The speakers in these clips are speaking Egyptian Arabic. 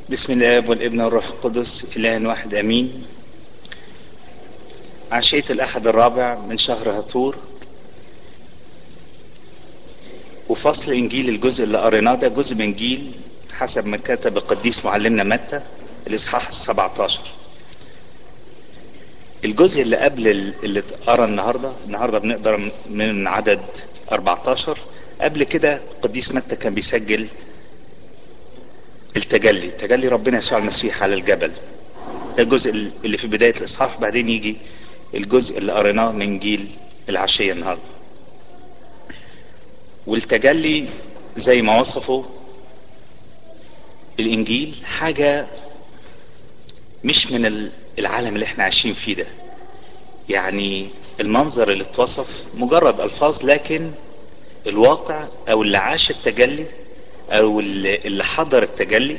بسم الله والابن والروح القدس إله واحد أمين عشية الأحد الرابع من شهر هطور وفصل إنجيل الجزء اللي قريناه ده جزء من إنجيل حسب ما كتب القديس معلمنا متى الإصحاح السبعة عشر الجزء اللي قبل اللي اتقرا النهارده النهارده بنقدر من عدد 14 قبل كده القديس متى كان بيسجل التجلي تجلي ربنا يسوع المسيح على الجبل ده الجزء اللي في بداية الإصحاح بعدين يجي الجزء اللي قريناه من جيل العشية النهاردة والتجلي زي ما وصفه الإنجيل حاجة مش من العالم اللي احنا عايشين فيه ده يعني المنظر اللي اتوصف مجرد ألفاظ لكن الواقع أو اللي عاش التجلي او اللي حضر التجلي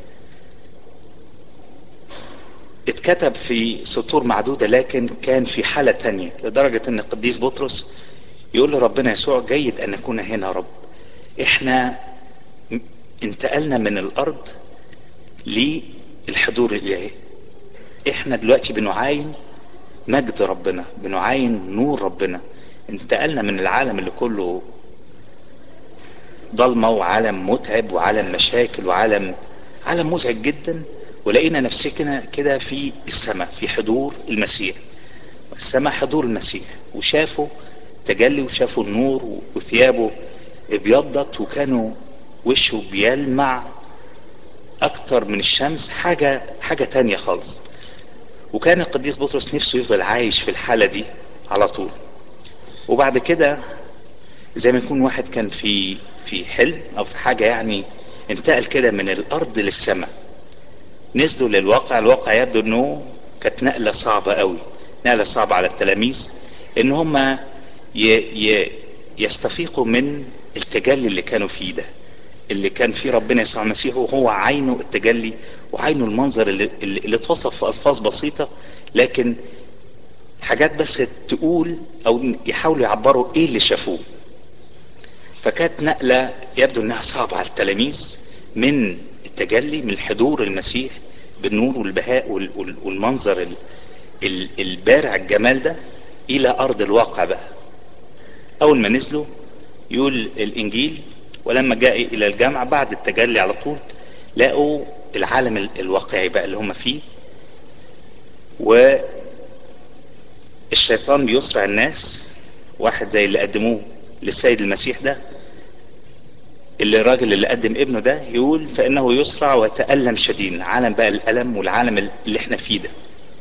اتكتب في سطور معدودة لكن كان في حالة تانية لدرجة ان القديس بطرس يقول لربنا يسوع جيد ان نكون هنا يا رب احنا انتقلنا من الارض للحضور الالهي احنا دلوقتي بنعاين مجد ربنا بنعاين نور ربنا انتقلنا من العالم اللي كله ضلمة وعالم متعب وعالم مشاكل وعالم عالم مزعج جدا ولقينا نفسنا كده في السماء في حضور المسيح السماء حضور المسيح وشافوا تجلي وشافوا النور وثيابه ابيضت وكانوا وشه بيلمع اكتر من الشمس حاجة حاجة تانية خالص وكان القديس بطرس نفسه يفضل عايش في الحالة دي على طول وبعد كده زي ما يكون واحد كان في في حلم او في حاجة يعني انتقل كده من الارض للسماء نزلوا للواقع الواقع يبدو انه كانت نقلة صعبة قوي نقلة صعبة على التلاميذ ان هم ي... ي... يستفيقوا من التجلي اللي كانوا فيه ده اللي كان فيه ربنا يسوع المسيح وهو عينه التجلي وعينه المنظر اللي, اللي اتوصف في الفاظ بسيطة لكن حاجات بس تقول او يحاولوا يعبروا ايه اللي شافوه فكانت نقلة يبدو انها صعبة على التلاميذ من التجلي من حضور المسيح بالنور والبهاء والمنظر البارع الجمال ده الى ارض الواقع بقى اول ما نزلوا يقول الانجيل ولما جاء الى الجامعة بعد التجلي على طول لقوا العالم الواقعي بقى اللي هم فيه والشيطان بيسرع الناس واحد زي اللي قدموه للسيد المسيح ده اللي الراجل اللي قدم ابنه ده يقول فانه يسرع ويتألم شديد عالم بقى الألم والعالم اللي احنا فيه ده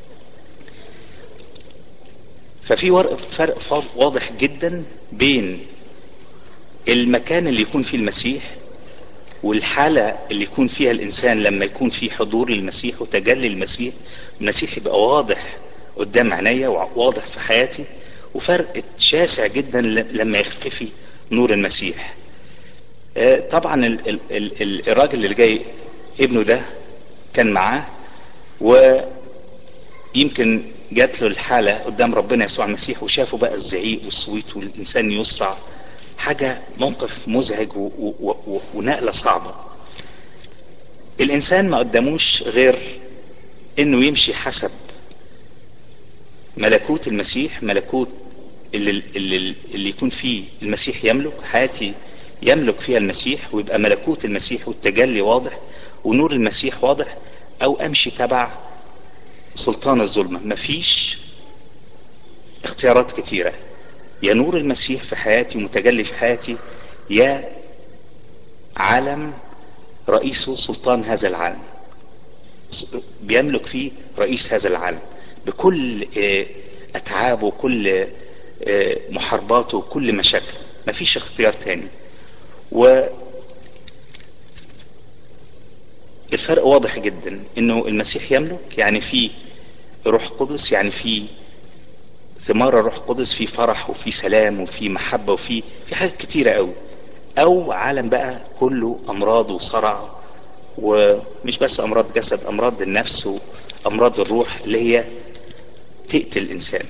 ففي فرق واضح جدا بين المكان اللي يكون فيه المسيح والحالة اللي يكون فيها الإنسان لما يكون في حضور للمسيح وتجلي المسيح المسيح يبقى واضح قدام عينيا وواضح في حياتي وفرق شاسع جدا لما يختفي نور المسيح طبعا ال ال ال الراجل اللي جاي ابنه ده كان معاه ويمكن جات له الحالة قدام ربنا يسوع المسيح وشافوا بقى الزعيق والصويت والإنسان يسرع حاجة موقف مزعج و و و ونقلة صعبة الإنسان ما قدموش غير إنه يمشي حسب ملكوت المسيح ملكوت اللي, اللي, اللي يكون فيه المسيح يملك حياتي يملك فيها المسيح ويبقى ملكوت المسيح والتجلي واضح ونور المسيح واضح او امشي تبع سلطان الظلمة مفيش اختيارات كتيرة يا نور المسيح في حياتي متجلي في حياتي يا عالم رئيسه سلطان هذا العالم بيملك فيه رئيس هذا العالم بكل اتعابه كل محارباته كل مشاكله مفيش اختيار تاني و الفرق واضح جدا انه المسيح يملك يعني في روح قدس يعني في ثمار الروح القدس في فرح وفي سلام وفي محبة وفي في حاجات كتيرة قوي او عالم بقى كله امراض وصرع ومش بس امراض جسد امراض النفس وامراض الروح اللي هي تقتل الانسان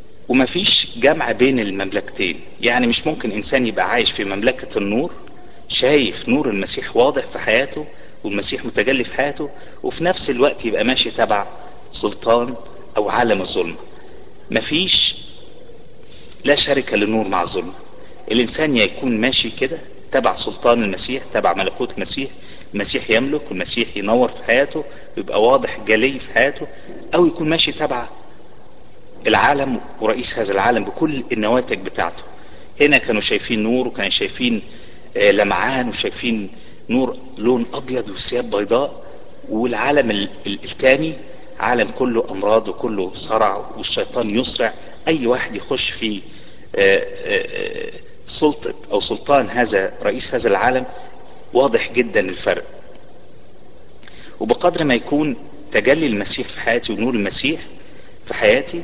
ومفيش جمع بين المملكتين يعني مش ممكن انسان يبقى عايش في مملكة النور شايف نور المسيح واضح في حياته والمسيح متجلي في حياته وفي نفس الوقت يبقى ماشي تبع سلطان او عالم الظلمة مفيش لا شركة للنور مع الظلمة الانسان يا يكون ماشي كده تبع سلطان المسيح تبع ملكوت المسيح المسيح يملك والمسيح ينور في حياته ويبقى واضح جلي في حياته او يكون ماشي تبع العالم ورئيس هذا العالم بكل النواتج بتاعته هنا كانوا شايفين نور وكانوا شايفين آه، لمعان وشايفين نور لون ابيض وثياب بيضاء والعالم ال- ال- التاني عالم كله امراض وكله صرع والشيطان يسرع اي واحد يخش في آه، آه، آه، سلطة او سلطان هذا رئيس هذا العالم واضح جدا الفرق وبقدر ما يكون تجلي المسيح في حياتي ونور المسيح في حياتي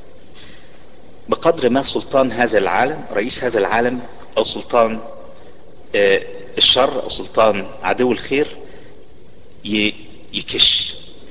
بقدر ما سلطان هذا العالم رئيس هذا العالم او سلطان آه، الشر او سلطان عدو الخير ي- يكش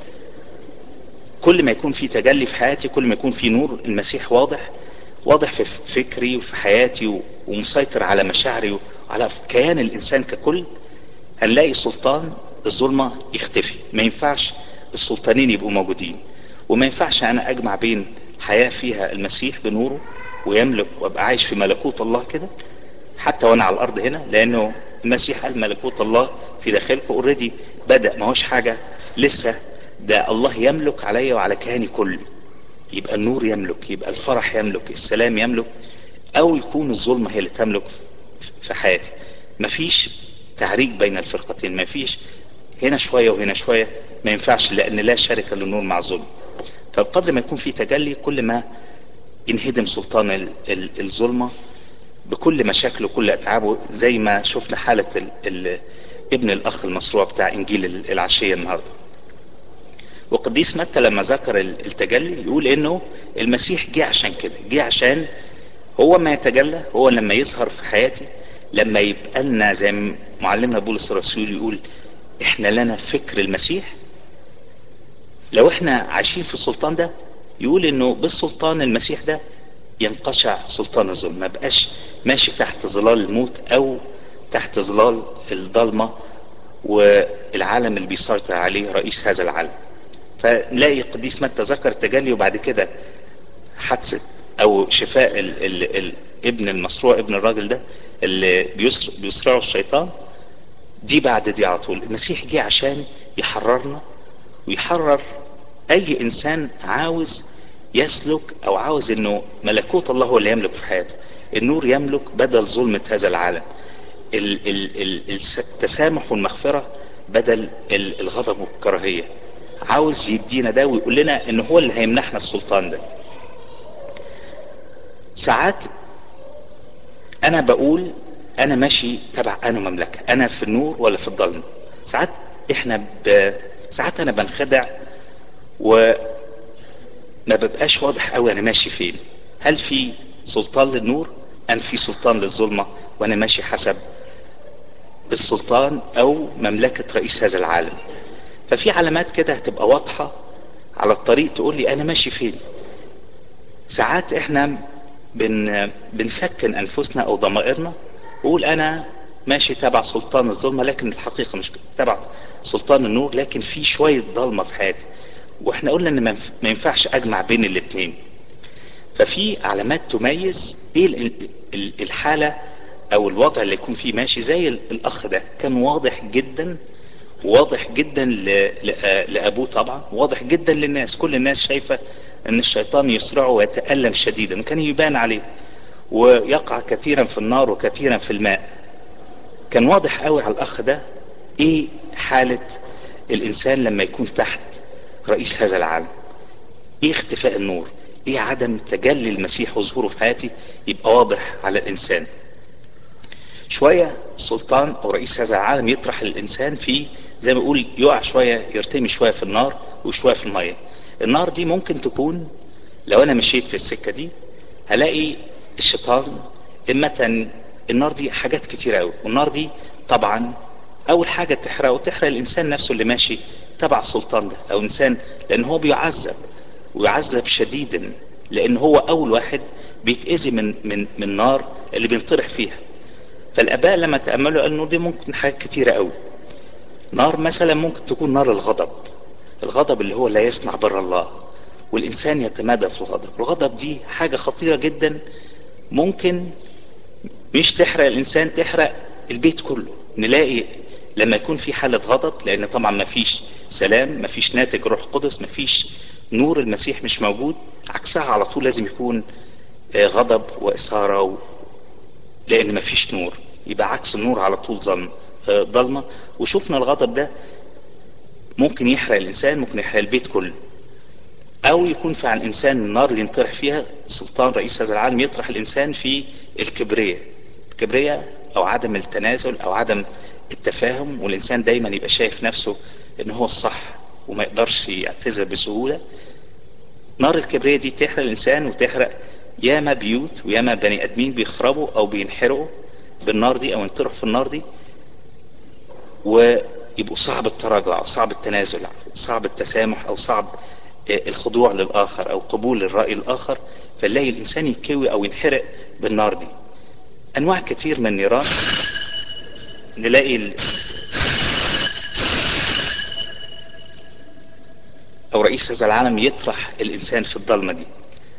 كل ما يكون في تجلي في حياتي كل ما يكون في نور المسيح واضح واضح في فكري وفي حياتي و- ومسيطر على مشاعري وعلى كيان الانسان ككل هنلاقي سلطان الظلمة يختفي ما ينفعش السلطانين يبقوا موجودين وما ينفعش انا اجمع بين حياة فيها المسيح بنوره ويملك وابقى عايش في ملكوت الله كده حتى وانا على الارض هنا لانه المسيح قال ملكوت الله في داخلكم اوريدي بدأ ما هوش حاجة لسه ده الله يملك عليا وعلى كياني كله يبقى النور يملك يبقى الفرح يملك السلام يملك او يكون الظلمة هي اللي تملك في حياتي مفيش تعريج بين الفرقتين مفيش هنا شوية وهنا شوية ما ينفعش لان لا شركة للنور مع الظلم فبقدر ما يكون في تجلي كل ما ينهدم سلطان ال- ال- الظلمة بكل مشاكله وكل اتعابه زي ما شفنا حالة ال ال ابن الاخ المصروع بتاع انجيل ال- العشية النهاردة وقديس متى لما ذكر ال- التجلي يقول انه المسيح جه عشان كده جه عشان هو ما يتجلى هو لما يظهر في حياتي لما يبقى لنا زي ما معلمنا بولس الرسول يقول احنا لنا فكر المسيح لو احنا عايشين في السلطان ده يقول انه بالسلطان المسيح ده ينقشع سلطان الظلم ما بقاش ماشي تحت ظلال الموت او تحت ظلال الضلمة والعالم اللي بيسيطر عليه رئيس هذا العالم فنلاقي قديس متى ذكر التجلي وبعد كده حادثة او شفاء ال ال ال ابن المصروع ابن الراجل ده اللي بيسر بيسرعه الشيطان دي بعد دي على طول المسيح جه عشان يحررنا ويحرر اي انسان عاوز يسلك او عاوز انه ملكوت الله هو اللي يملك في حياته النور يملك بدل ظلمة هذا العالم ال- ال- ال- الس- التسامح والمغفرة بدل ال- الغضب والكراهية عاوز يدينا ده ويقول لنا ان هو اللي هيمنحنا السلطان ده ساعات انا بقول انا ماشي تبع انا مملكة انا في النور ولا في الظلمة ساعات احنا ب... ساعات انا بنخدع وما ببقاش واضح قوي انا ماشي فين هل في سلطان للنور ام في سلطان للظلمة وانا ماشي حسب السلطان او مملكة رئيس هذا العالم ففي علامات كده هتبقى واضحة على الطريق تقول لي انا ماشي فين ساعات احنا بن بنسكن انفسنا او ضمائرنا وقول انا ماشي تبع سلطان الظلمه لكن الحقيقه مش كده. تبع سلطان النور لكن في شويه ضلمه في حياتي واحنا قلنا ان ما ينف- ما ينفعش اجمع بين الاثنين ففي علامات تميز ايه ال- ال- الحاله او الوضع اللي يكون فيه ماشي زي ال- الاخ ده كان واضح جدا واضح جدا ل- ل- لابوه طبعا واضح جدا للناس كل الناس شايفه ان الشيطان يسرعه ويتالم شديدا كان يبان عليه ويقع كثيرا في النار وكثيرا في الماء كان واضح قوي على الاخ ده ايه حاله الانسان لما يكون تحت رئيس هذا العالم ايه اختفاء النور ايه عدم تجلي المسيح وظهوره في حياتي يبقى واضح على الانسان شوية السلطان او رئيس هذا العالم يطرح الانسان في زي ما يقول يقع شوية يرتمي شوية في النار وشوية في المية النار دي ممكن تكون لو انا مشيت في السكة دي هلاقي الشيطان اما النار دي حاجات كتيرة قوي والنار دي طبعا اول حاجة تحرقه تحرق الانسان نفسه اللي ماشي تبع السلطان ده او انسان لان هو بيعذب ويعذب شديدا لان هو اول واحد بيتأذي من من من النار اللي بينطرح فيها فالاباء لما تاملوا قالوا انه دي ممكن حاجات كتيره قوي نار مثلا ممكن تكون نار الغضب الغضب اللي هو لا يصنع بر الله والانسان يتمادى في الغضب الغضب دي حاجه خطيره جدا ممكن مش تحرق الانسان تحرق البيت كله نلاقي لما يكون في حالة غضب لان طبعا ما فيش سلام ما فيش ناتج روح قدس ما فيش نور المسيح مش موجود عكسها على طول لازم يكون غضب واثارة و... لان ما فيش نور يبقى عكس النور على طول ظلم ضلمة وشفنا الغضب ده ممكن يحرق الانسان ممكن يحرق البيت كله او يكون في عن الانسان النار اللي ينطرح فيها سلطان رئيس هذا العالم يطرح الانسان في الكبرية الكبرية او عدم التنازل او عدم التفاهم والانسان دايما يبقى شايف نفسه ان هو الصح وما يقدرش يعتذر بسهولة نار الكبرية دي تحرق الانسان وتحرق ياما بيوت وياما بني ادمين بيخربوا او بينحرقوا بالنار دي او ينطرحوا في النار دي ويبقوا صعب التراجع او صعب التنازل صعب التسامح او صعب الخضوع للاخر او قبول الرأي الاخر فنلاقي الانسان يتكوي او ينحرق بالنار دي انواع كتير من النيران نلاقي ال... او رئيس هذا العالم يطرح الانسان في الضلمة دي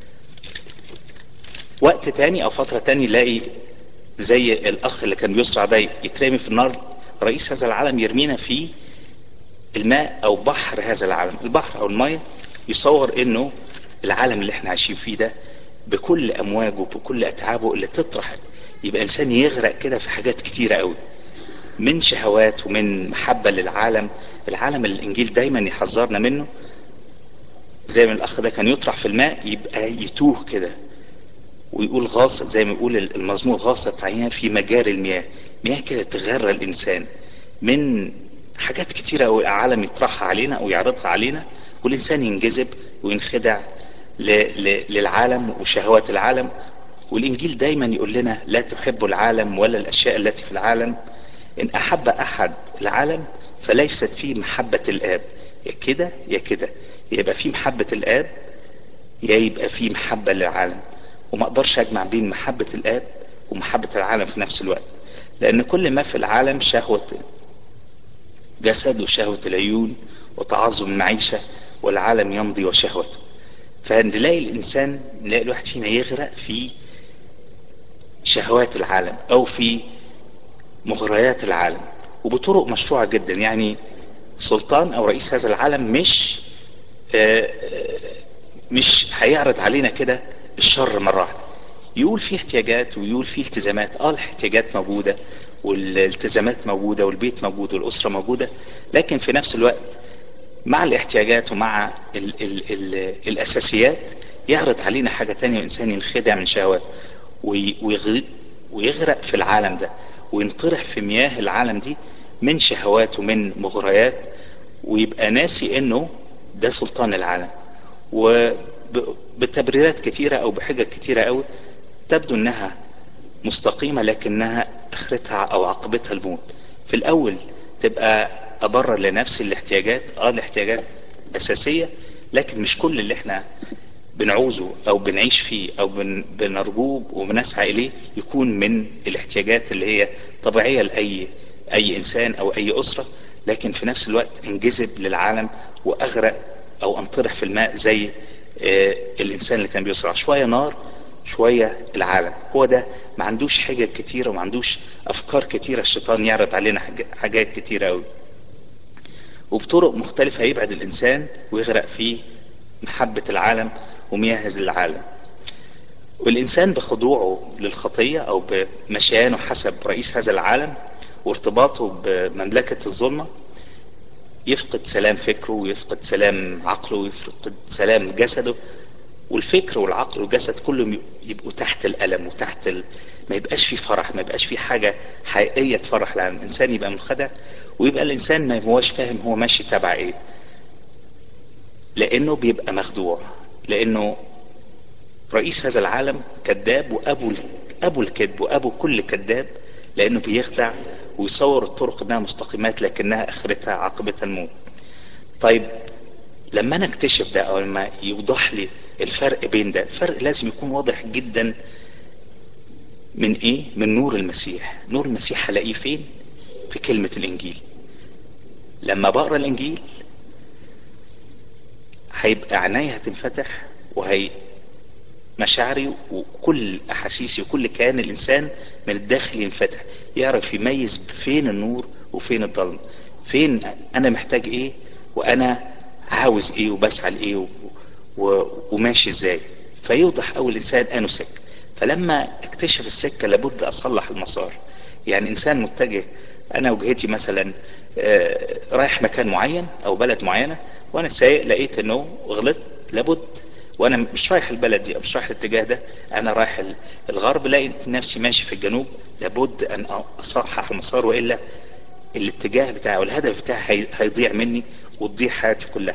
وقت تاني او فترة تاني نلاقي زي الاخ اللي كان بيسرع ده يترمي في النار رئيس هذا العالم يرمينا في الماء او بحر هذا العالم البحر او المية يصور انه العالم اللي احنا عايشين فيه ده بكل امواجه بكل اتعابه اللي تطرح يبقى انسان يغرق كده في حاجات كتيرة قوي من شهوات ومن محبة للعالم العالم اللي الانجيل دايما يحذرنا منه زي ما الاخ ده كان يطرح في الماء يبقى يتوه كده ويقول غاصة زي ما يقول المزمور غاصة عينها في مجاري المياه مياه كده تغرى الانسان من حاجات كتيرة او العالم يطرحها علينا او يعرضها علينا والانسان ينجذب وينخدع ل... ل... للعالم وشهوات العالم والانجيل دايما يقول لنا لا تحبوا العالم ولا الاشياء التي في العالم ان احب احد العالم فليست فيه محبة الاب يا كده يا كده يبقى فيه محبة الاب يا يبقى فيه محبة للعالم وما اقدرش اجمع بين محبة الاب ومحبة العالم في نفس الوقت لان كل ما في العالم شهوة جسد وشهوة العيون وتعظم المعيشة والعالم يمضي وشهوته فنلاقي الانسان نلاقي الواحد فينا يغرق في شهوات العالم او في مغريات العالم وبطرق مشروعة جدا يعني سلطان او رئيس هذا العالم مش مش هيعرض علينا كده الشر مرة واحدة يقول فيه احتياجات ويقول فيه التزامات اه الاحتياجات موجودة والالتزامات موجودة والبيت موجود والاسرة موجودة لكن في نفس الوقت مع الاحتياجات ومع ال ال ال الاساسيات يعرض علينا حاجة تانية والانسان ينخدع من شهوات ويغرق في العالم ده وينطرح في مياه العالم دي من شهوات ومن مغريات ويبقى ناسي انه ده سلطان العالم وبتبريرات كتيرة او بحجج كتيرة قوي تبدو انها مستقيمة لكنها اخرتها او عاقبتها الموت في الاول تبقى ابرر لنفسي الاحتياجات اه الاحتياجات اساسية لكن مش كل اللي احنا بنعوزه او بنعيش فيه او بن بنرجوه وبنسعى اليه يكون من الاحتياجات اللي هي طبيعية لاي اي انسان او اي اسرة لكن في نفس الوقت انجذب للعالم واغرق او انطرح في الماء زي آه الانسان اللي كان بيسرع شوية نار شوية العالم هو ده ما عندوش حجج كتيرة وما عندوش افكار كتيرة الشيطان يعرض علينا حاجات كتيرة قوي وبطرق مختلفة يبعد الانسان ويغرق في محبة العالم ومياه العالم والإنسان بخضوعه للخطية أو بمشيانه حسب رئيس هذا العالم وارتباطه بمملكة الظلمة يفقد سلام فكره ويفقد سلام عقله ويفقد سلام جسده والفكر والعقل والجسد كلهم يبقوا تحت الألم وتحت ال... ما يبقاش فيه فرح ما يبقاش فيه حاجة حقيقية تفرح العالم الإنسان يبقى منخدع ويبقى الإنسان ما هوش فاهم هو ماشي تبع إيه لأنه بيبقى مخدوع لأنه رئيس هذا العالم كذاب وأبو أبو الكذب وأبو كل كذاب لأنه بيخدع ويصور الطرق إنها مستقيمات لكنها آخرتها عاقبتها الموت طيب لما أنا اكتشف ده أو لما يوضح لي الفرق بين ده الفرق لازم يكون واضح جدا من ايه من نور المسيح نور المسيح هلاقيه فين في كلمة الانجيل لما بقرا الانجيل هيبقى عيني هتنفتح وهي مشاعري وكل احاسيسي وكل كيان الانسان من الداخل ينفتح يعرف يميز فين النور وفين الظلم فين انا محتاج ايه وانا عاوز ايه وبسعى لايه و... و... وماشي ازاي فيوضح اول انسان انه سك فلما اكتشف السكه لابد اصلح المسار يعني انسان متجه انا وجهتي مثلا آه، رايح مكان معين او بلد معينه وانا سايق لقيت انه غلطت لابد وانا مش رايح البلد دي أو مش رايح الاتجاه ده انا رايح ال- الغرب لقيت نفسي ماشي في الجنوب لابد ان اصحح المسار والا الاتجاه بتاعي والهدف بتاعي هي- هيضيع مني وتضيع حياتي كلها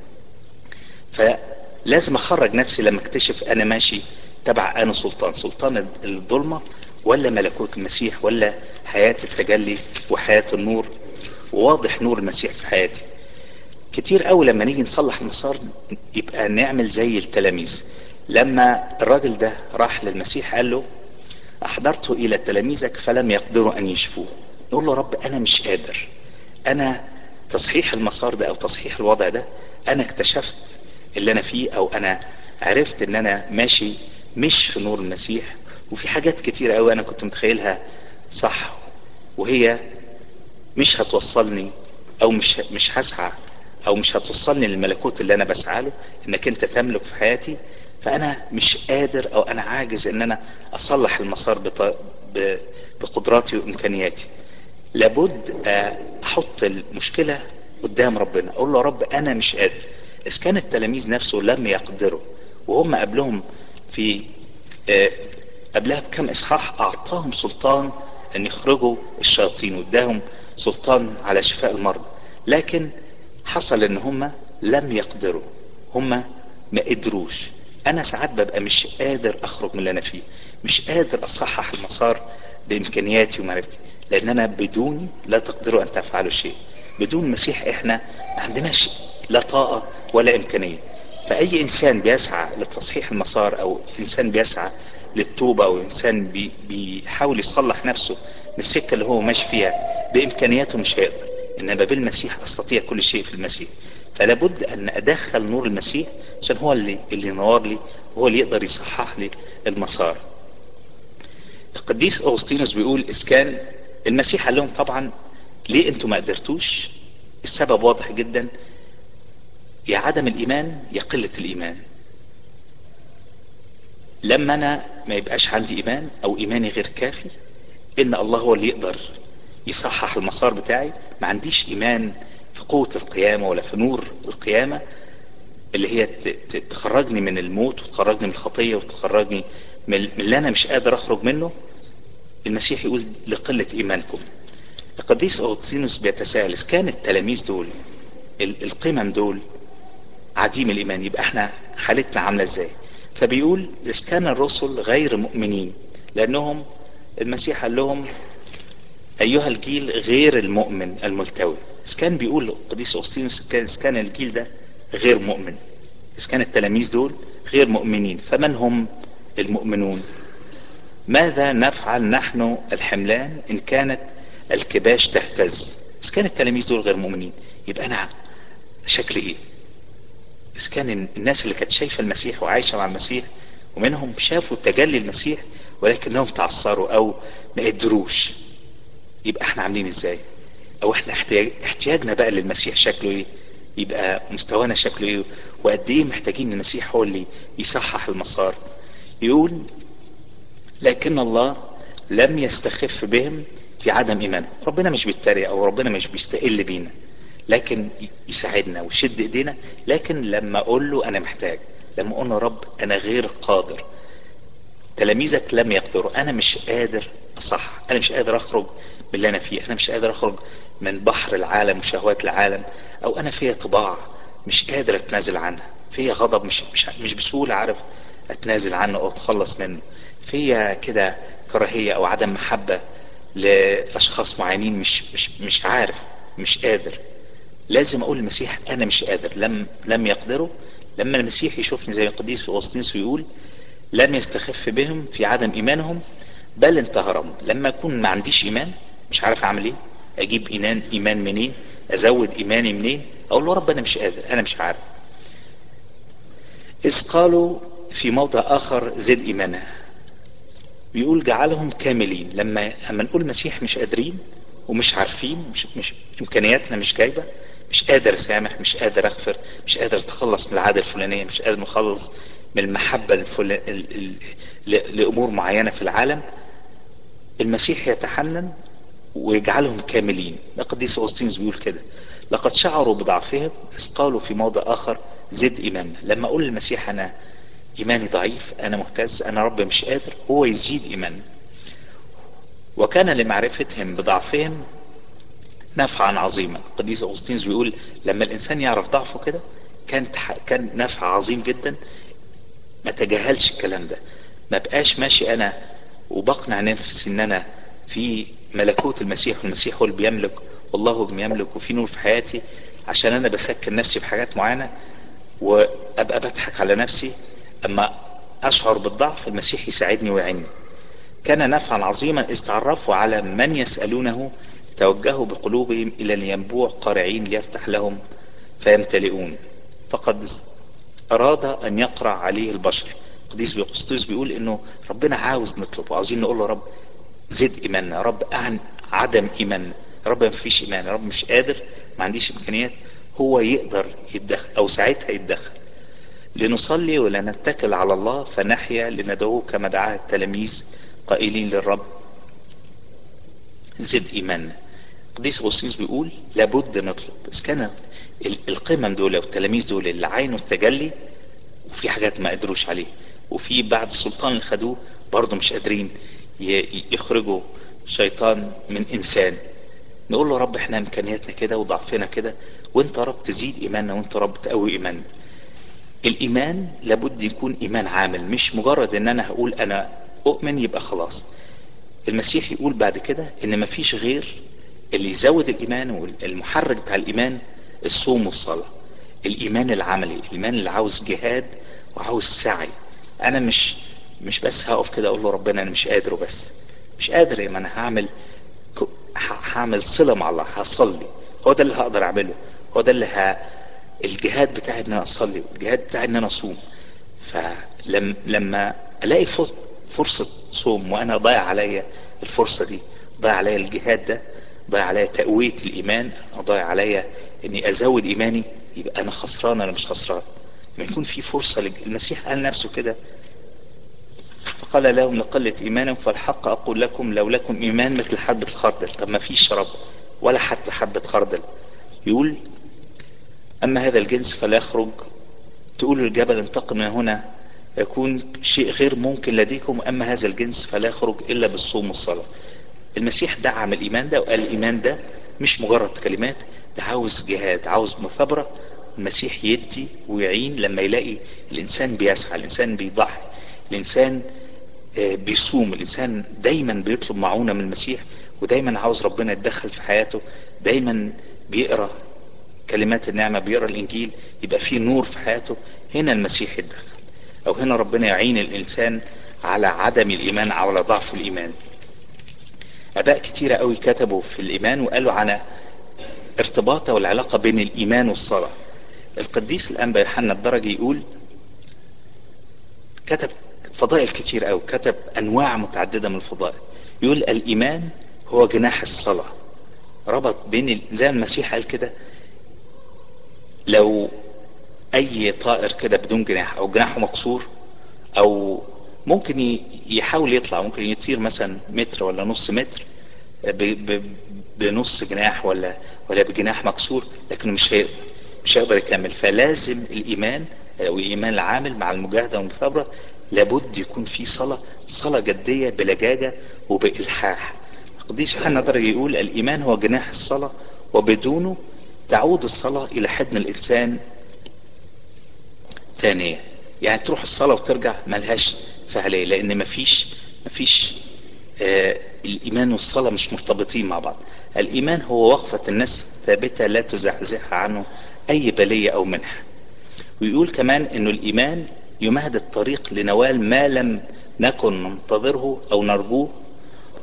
فلازم اخرج نفسي لما اكتشف انا ماشي تبع انا سلطان سلطان الظلمه ولا ملكوت المسيح ولا حياه التجلي وحياه النور وواضح نور المسيح في حياتي كتير قوي لما نيجي نصلح المسار يبقى نعمل زي التلاميذ لما الراجل ده راح للمسيح قال له احضرته الى تلاميذك فلم يقدروا ان يشفوه نقول له رب انا مش قادر انا تصحيح المسار ده او تصحيح الوضع ده انا اكتشفت اللي انا فيه او انا عرفت ان انا ماشي مش في نور المسيح وفي حاجات كتير قوي انا كنت متخيلها صح وهي مش هتوصلني او مش مش هسعى او مش هتوصلني للملكوت اللي انا بسعى له انك انت تملك في حياتي فانا مش قادر او انا عاجز ان انا اصلح المسار بط... ب... بقدراتي وامكانياتي لابد آه، احط المشكله قدام ربنا اقول له يا رب انا مش قادر اذا كان التلاميذ نفسه لم يقدروا وهم قبلهم في آه، قبلها بكم اصحاح اعطاهم سلطان ان يخرجوا الشياطين واداهم سلطان على شفاء المرضى لكن حصل ان هم لم يقدروا هم ما قدروش انا ساعات ببقى مش قادر اخرج من اللي انا فيه مش قادر اصحح المسار بامكانياتي ومعرفتي لان انا بدوني لا تقدروا ان تفعلوا شيء بدون المسيح احنا ما عندناش لا طاقه ولا امكانيه فاي انسان بيسعى لتصحيح المسار او انسان بيسعى للتوبه او انسان بي بيحاول يصلح نفسه من السكه اللي هو ماشي فيها بامكانياته مش هيقدر انما بالمسيح استطيع كل شيء في المسيح فلا بد ان ادخل نور المسيح عشان هو اللي اللي ينور لي وهو اللي يقدر يصحح لي المسار القديس اغسطينوس بيقول اذ كان المسيح قال لهم طبعا ليه انتوا ما قدرتوش السبب واضح جدا يا عدم الايمان يا قله الايمان لما انا ما يبقاش عندي ايمان او ايماني غير كافي ان الله هو اللي يقدر يصحح المسار بتاعي ما عنديش ايمان في قوة القيامة ولا في نور القيامة اللي هي ت- ت- تخرجني من الموت وتخرجني من الخطية وتخرجني من من اللي انا مش قادر اخرج منه المسيح يقول لقلة ايمانكم القديس اغسطينوس بيتساءل اذا كان التلاميذ دول ال- القمم دول عديم الايمان يبقى احنا حالتنا عامله ازاي فبيقول اذا كان الرسل غير مؤمنين لانهم المسيح قال لهم ايها الجيل غير المؤمن الملتوي اذا كان بيقول القديس اغسطينوس كان- اذا كان الجيل ده غير مؤمن اذا كان التلاميذ دول غير مؤمنين فمن هم المؤمنون ماذا نفعل نحن الحملان ان كانت الكباش تهتز اذا كان التلاميذ دول غير مؤمنين يبقى انا شكلي ايه اذا كان الناس اللي كانت شايفه المسيح وعايشه مع المسيح ومنهم شافوا تجلي المسيح ولكنهم تعثروا او ما قدروش يبقى احنا عاملين ازاي او احنا احتياج احتياجنا بقى للمسيح شكله ايه يبقى مستوانا شكله ايه وقد ايه محتاجين المسيح هو اللي يصحح المسار يقول لكن الله لم يستخف بهم في عدم ايمانهم ربنا مش بيتريق او ربنا مش بيستقل بينا لكن يساعدنا ويشد ايدينا لكن لما اقول له انا محتاج لما اقول له رب انا غير قادر تلاميذك لم يقدروا انا مش قادر اصح انا مش قادر اخرج من اللي انا فيه انا مش قادر اخرج من بحر العالم وشهوات العالم او انا فيا طباع مش قادر اتنازل عنها فيا غضب مش مش مش بسهوله عارف اتنازل عنه او اتخلص منه فيا كده كراهيه او عدم محبه لاشخاص معينين مش مش مش عارف مش قادر لازم اقول للمسيح انا مش قادر لم لم يقدروا لما المسيح يشوفني زي القديس اغسطينوس ويقول لم يستخف بهم في عدم ايمانهم بل انت هرم لما اكون ما عنديش ايمان مش عارف اعمل ايه اجيب ايمان ايمان منين ازود ايماني منين اقول له رب انا مش قادر انا مش عارف اذ قالوا في موضع اخر زد ايمانه بيقول جعلهم كاملين لما لما نقول مسيح مش قادرين ومش عارفين مش, مش امكانياتنا مش جايبه مش قادر اسامح مش قادر اغفر مش قادر اتخلص من العاده الفلانيه مش قادر اتخلص من المحبه الفل... ال... ال... ل... لامور معينه في العالم المسيح يتحنن ويجعلهم كاملين القديس اغسطينوس بيقول كده لقد شعروا بضعفهم اذ قالوا في موضع اخر زد ايماننا لما اقول للمسيح انا ايماني ضعيف انا مهتز انا رب مش قادر هو يزيد ايماننا وكان لمعرفتهم بضعفهم نفعا عظيما القديس اغسطينوس بيقول لما الانسان يعرف ضعفه كده كان كان نفع عظيم جدا ما تجاهلش الكلام ده ما بقاش ماشي انا وبقنع نفسي ان انا في ملكوت المسيح والمسيح هو اللي بيملك والله هو اللي بيملك وفي نور في حياتي عشان انا بسكن نفسي بحاجات معينه وابقى بضحك على نفسي اما اشعر بالضعف المسيح يساعدني ويعيني كان نفعا عظيما اذ تعرفوا على من يسالونه توجهوا بقلوبهم الى الينبوع قارعين ليفتح لهم فيمتلئون فقد اراد ان يقرع عليه البشر قديس بيقسطس بيقول انه ربنا عاوز نطلب وعاوزين نقول له رب زد ايماننا يا رب عن عدم ايماننا يا رب ما فيش ايمان يا رب مش قادر ما عنديش امكانيات هو يقدر يتدخل او ساعتها يتدخل لنصلي ولا نتكل على الله فنحيا لندعوه كما دعاه التلاميذ قائلين للرب زد ايماننا قديس اغسطينوس بيقول لابد نطلب بس كان القمم دول والتلاميذ دول اللي عينوا التجلي وفي حاجات ما قدروش عليه وفي بعد السلطان اللي خدوه برضه مش قادرين يخرجوا شيطان من انسان نقول له رب احنا امكانياتنا كده وضعفنا كده وانت رب تزيد ايماننا وانت رب تقوي ايماننا الايمان لابد يكون ايمان عامل مش مجرد ان انا هقول انا اؤمن يبقى خلاص المسيح يقول بعد كده ان مفيش غير اللي يزود الايمان والمحرك بتاع الايمان الصوم والصلاه الايمان العملي الايمان اللي عاوز جهاد وعاوز سعي انا مش مش بس هقف كده اقول له ربنا انا مش قادر وبس مش قادر ما انا هعمل هعمل صله مع الله هصلي هو ده اللي هقدر اعمله هو ده اللي ه... الجهاد بتاعي ان انا اصلي الجهاد بتاعي ان انا اصوم فلما لما الاقي فرصه صوم وانا ضايع عليا الفرصه دي ضايع عليا الجهاد ده ضايع عليا تقويه الايمان ضايع عليا اني ازود ايماني يبقى انا خسران انا مش خسران لما يكون في فرصه لج... المسيح قال نفسه كده فقال لهم لقلة إيمانكم فالحق أقول لكم لو لكم إيمان مثل حبة الخردل طب ما فيش رب ولا حتى حبة خردل يقول أما هذا الجنس فلا يخرج تقول الجبل انتقل من هنا يكون شيء غير ممكن لديكم أما هذا الجنس فلا يخرج إلا بالصوم والصلاة المسيح دعم الإيمان ده وقال الإيمان ده مش مجرد كلمات ده عاوز جهاد عاوز مثابرة المسيح يدي ويعين لما يلاقي الإنسان بيسعى الإنسان بيضحي الإنسان بيصوم الإنسان دايما بيطلب معونة من المسيح ودايما عاوز ربنا يتدخل في حياته دايما بيقرأ كلمات النعمة بيقرأ الإنجيل يبقى فيه نور في حياته هنا المسيح يتدخل أو هنا ربنا يعين الإنسان على عدم الإيمان أو على ضعف الإيمان أباء كتيرة قوي كتبوا في الإيمان وقالوا عن ارتباطه والعلاقة بين الإيمان والصلاة القديس الأنبا يوحنا الدرجي يقول كتب فضائل كتير قوي كتب أنواع متعددة من الفضائل يقول الإيمان هو جناح الصلاة ربط بين زي المسيح قال كده لو أي طائر كده بدون جناح أو جناحه مكسور أو ممكن يحاول يطلع ممكن يطير مثلا متر ولا نص متر بنص جناح ولا ولا بجناح مكسور لكنه مش هيقدر مش هيقدر يكمل فلازم الايمان او الايمان العامل مع المجاهده والمثابره لابد يكون في صلاه صلاه جديه بلجاجه وبالحاح القديس يوحنا درجه يقول الايمان هو جناح الصلاه وبدونه تعود الصلاه الى حضن الانسان ثانيه يعني تروح الصلاه وترجع ملهاش فعاليه لان مفيش مفيش آه الايمان والصلاه مش مرتبطين مع بعض الايمان هو وقفه الناس ثابته لا تزحزح عنه اي بليه او منحه ويقول كمان انه الايمان يمهد الطريق لنوال ما لم نكن ننتظره او نرجوه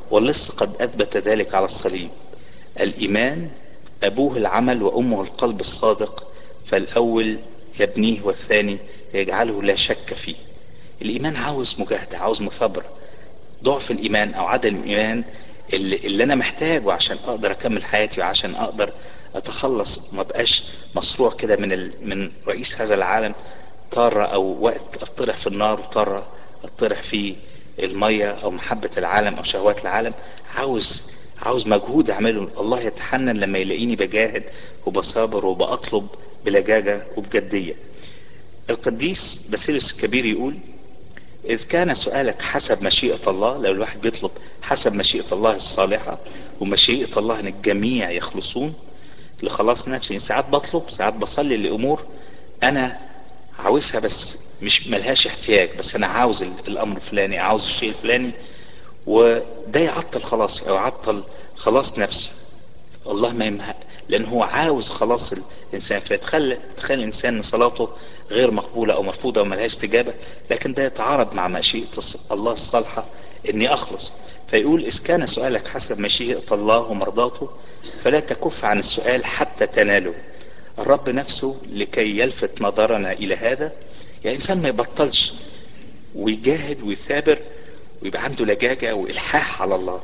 واللص قد أثبت ذلك على الصليب الإيمان أبوه العمل وأمه القلب الصادق فالأول يبنيه والثاني يجعله لا شك فيه الإيمان عاوز مجاهدة عاوز مثابرة ضعف الإيمان أو عدم الإيمان اللي, اللي أنا محتاجه عشان أقدر أكمل حياتي وعشان أقدر أتخلص ما بقاش مصروع كده من ال... من رئيس هذا العالم طارة أو وقت أطرح في النار وطارة أطرح في المية أو محبة العالم أو شهوات العالم عاوز عاوز مجهود أعمله الله يتحنن لما يلاقيني بجاهد وبصابر وبأطلب بلجاجة وبجدية القديس باسيلوس الكبير يقول إذ كان سؤالك حسب مشيئة الله لو الواحد بيطلب حسب مشيئة الله الصالحة ومشيئة الله أن الجميع يخلصون لخلاص نفسي ساعات بطلب ساعات بصلي لأمور أنا عاوزها بس مش ملهاش احتياج بس أنا عاوز الأمر الفلاني عاوز الشيء الفلاني وده يعطل خلاصي أو يعطل خلاص نفسي الله ما يمهق لأن هو عاوز خلاص الإنسان فيتخيل تخيل الإنسان أن صلاته غير مقبولة أو مرفوضة وملهاش استجابة لكن ده يتعارض مع مشيئة الله الصالحة إني أخلص فيقول إذ كان سؤالك حسب مشيئة الله ومرضاته فلا تكف عن السؤال حتى تناله الرب نفسه لكي يلفت نظرنا إلى هذا يعني إنسان ما يبطلش ويجاهد ويثابر ويبقى عنده لجاجة وإلحاح على الله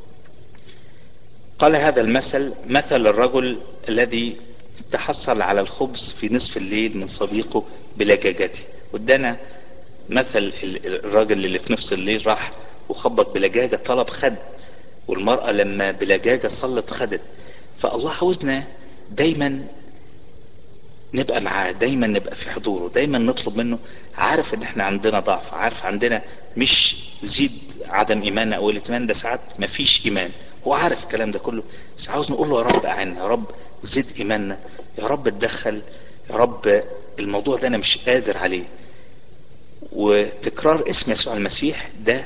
قال هذا المثل مثل الرجل الذي تحصل على الخبز في نصف الليل من صديقه بلجاجته وادانا مثل الراجل اللي في نصف الليل راح وخبط بلجاجة طلب خد والمرأة لما بلجاجة صلت خدت فالله عاوزنا دايما نبقى معاه دايما نبقى في حضوره دايما نطلب منه عارف ان احنا عندنا ضعف عارف عندنا مش زيد عدم ايماننا او قله ايمان ده ساعات مفيش ايمان هو عارف الكلام ده كله بس عاوز نقول له يا رب اعنا يا رب زد ايماننا يا رب اتدخل يا رب الموضوع ده انا مش قادر عليه وتكرار اسم يسوع المسيح ده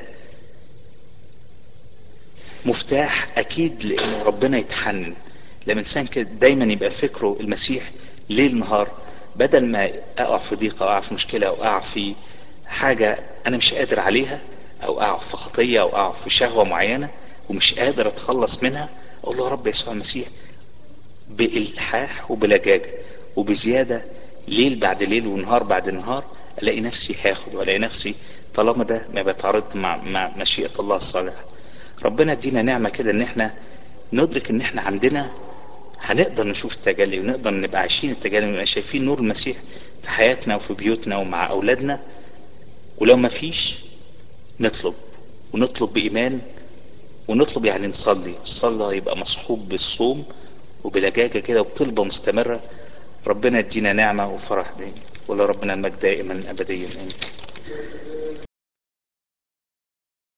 مفتاح اكيد لانه ربنا يتحنن لما الانسان كده دايما يبقى فكره المسيح ليل نهار بدل ما اقع في ضيقه او اقع في مشكله او اقع في حاجه انا مش قادر عليها او اقع في خطيه او اقع في شهوه معينه ومش قادر اتخلص منها اقول له يا رب يسوع المسيح بالحاح وبلجاجه وبزياده ليل بعد ليل ونهار بعد نهار الاقي نفسي هاخد والاقي نفسي طالما ده ما بيتعارض مع مع مشيئه الله الصالحه ربنا ادينا نعمه كده ان احنا ندرك ان احنا عندنا هنقدر نشوف التجلي ونقدر نبقى عايشين التجلي ونبقى شايفين نور المسيح في حياتنا وفي بيوتنا ومع اولادنا ولو ما فيش نطلب ونطلب بايمان ونطلب يعني نصلي الصلاة يبقى مصحوب بالصوم وبلجاجة كده وبطلبة مستمرة ربنا يدينا نعمة وفرح دايما ولا ربنا المجد دائما أبديا آمين